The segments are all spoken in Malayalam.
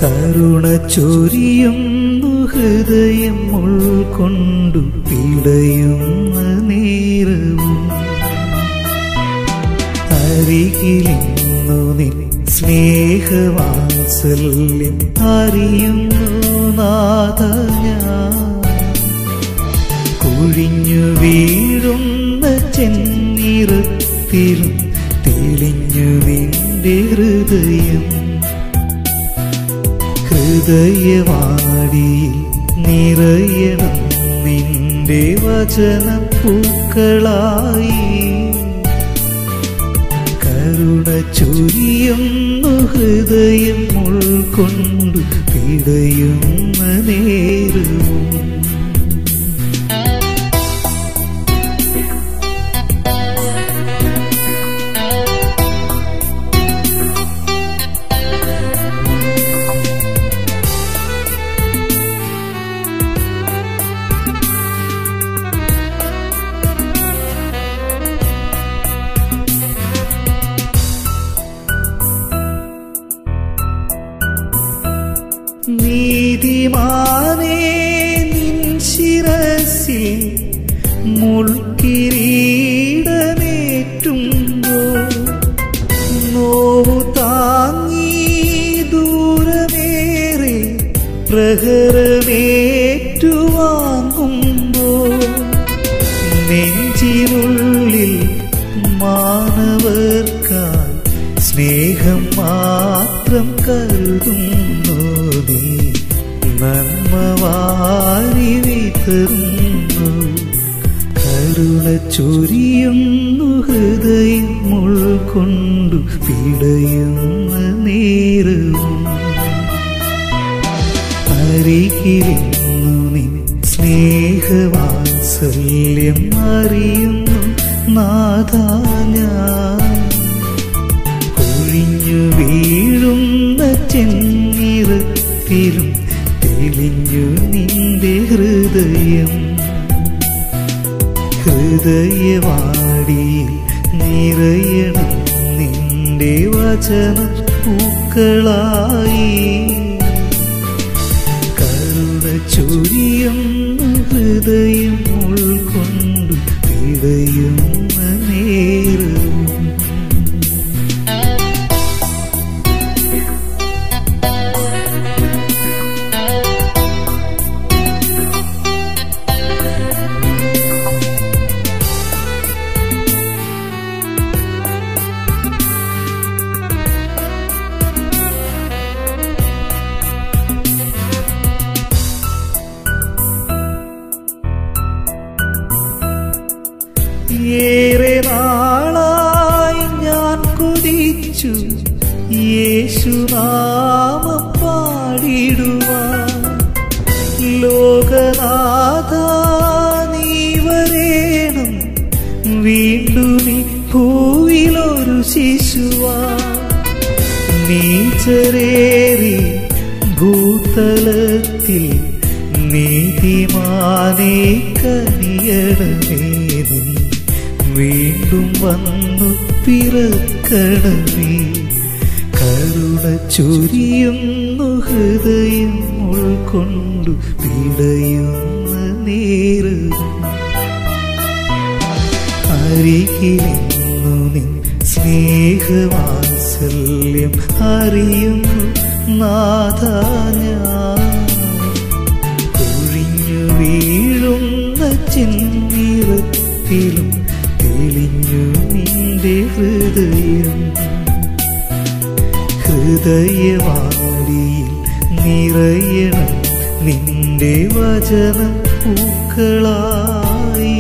കരുണ ചൊരിയുന്നു ഹൃദയം ഉൾക്കൊണ്ടു പിടയുന്ന നേരവും അരികിലിന്നു നിൻ സ്നേഹവാത്സല്യം അറിയുന്നു നാഥ ഞാൻ കുഴിഞ്ഞു വീഴുന്ന ചെന്നിറത്തിലും തെളിഞ്ഞു നിന്റെ ഹൃദയം ഹൃദയവാടിയിൽ നിറയണം നിന്റെ വചന പൂക്കളായി കരുണ ചൊരിയുന്നു ഹൃദയം ഉൾക്കൊണ്ടു പിടയുന്ന നേരവും നീതിമാനേ നിൻ ശിരസിൽ മുൾക്കിരീടമേറ്റുമ്പോ നോവു താങ്ങി ദൂരമേറെ പ്രഹരമേറ്റുവാങ്ങുമ്പോ നെഞ്ചിനുള്ളിൽ മാനവർക്കായി സ്നേഹം മാത്രം കരുതുന്നു നീ നന്മ വാരി വിതറുന്നു കരുണ ചൊരിയുന്നു ഹൃദയം ഉൾക്കൊണ്ടു പിടയുന്ന നേരവും അരികിലിന്നു നിൻ സ്നേഹവാത്സല്യം അറിയുന്നു നാഥാ ഞാൻ ഒഴിഞ്ഞു വീഴുന്ന ചെന്നിറത്തിലും തെളിഞ്ഞു നിന്റെ ഹൃദയം ഹൃദയവാടിയിൽ നിറയണം നിന്റെ വചന പൂക്കളായി കരുണ ചൊരിയുന്ന ഹൃദയം ഉൾക്കൊണ്ടു പിടയുന്ന നേരവും ഏറെ നാളായി ഞാൻ കുതിച്ചു യേശുനാമം പാടിടുവാൻ ലോകനാഥ നീ വരേണം വീണ്ടും ഈ ഭൂവിലൊരു ശിശുവാ നീചരേറി ഭൂതലത്തിൽ നീതിമാനെ കനിയണമേ നീ വീണ്ടും വന്നു പിറക്കണമേ കരുണ ചൊരിയുന്നു ഹൃദയം ഉൾക്കൊണ്ടു പിടയുന്ന നേരവും അരികിലിന്നു നിൻ സ്നേഹവാത്സല്യം അറിയുന്നു നാഥ ഞാൻ ഒഴിഞ്ഞു വീഴുന്ന ചെന്നിറത്തിലും തെളിഞ്ഞു നിന്റെ ഹൃദയം ഹൃദയവാടിയിൽ നിറയണം നിന്റെ വചന പൂക്കളായി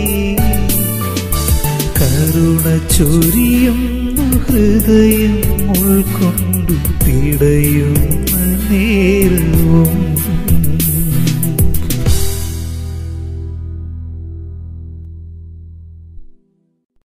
കരുണ ചൊരിയുന്നു ഹൃദയം ഉൾക്കൊണ്ടു പിടയും